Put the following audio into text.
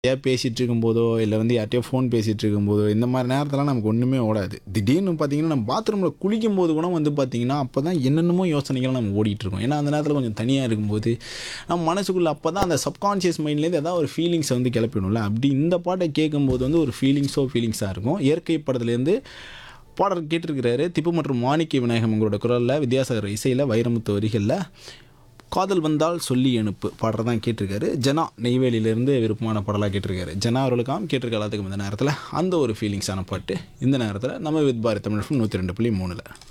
யார் பேசிகிட்டு இருக்கும்போதோ இல்லை வந்து யார்ட்டையோ ஃபோன் பேசிகிட்டு இருக்கும்போதோ இந்த மாதிரி நேரத்தில் நமக்கு ஒன்றுமே ஓடாது திடீர்னு பார்த்தீங்கன்னா நம்ம பாத்ரூமில் குளிக்கும் போது கூட வந்து பார்த்தீங்கன்னா அப்போ தான் என்னென்னமோ யோசனைகள் நம்ம ஓடிட்டு இருக்கோம் ஏன்னா அந்த நேரத்தில் கொஞ்சம் தனியாக இருக்கும்போது நம்ம மனசுக்குள்ளே அப்போ தான் அந்த சப்கான்ஷியஸ் மைண்ட்லேருந்து ஏதாவது ஒரு ஃபீலிங்ஸை வந்து கிளப்பிடணும்ல அப்படி இந்த பாட்டை கேட்கும்போது வந்து ஒரு ஃபீலிங்ஸோ ஃபீலிங்ஸாக இருக்கும் இயற்கை படத்துலேருந்து பாடல் கேட்டிருக்கிறாரு திப்பு மற்றும் மாணிக்க விநாயகம் உங்களோட குரலில் வித்யாசாகர் இசையில் வைரமுத்து வரிகளில் காதல் வந்தால் சொல்லி அனுப்பு பாடுறது தான் கேட்டிருக்காரு ஜனா நெய்வேலியிலேருந்து விருப்பமான பாடலாக கேட்டிருக்காரு ஜனா அவர்களுக்காம் கேட்டிருக்க எல்லாத்துக்கும் இந்த நேரத்தில் அந்த ஒரு ஃபீலிங்ஸான பாட்டு இந்த நேரத்தில் நம்ம வித் பாரத் தமிழ் நூற்றி ரெண்டு புள்ளி மூணில்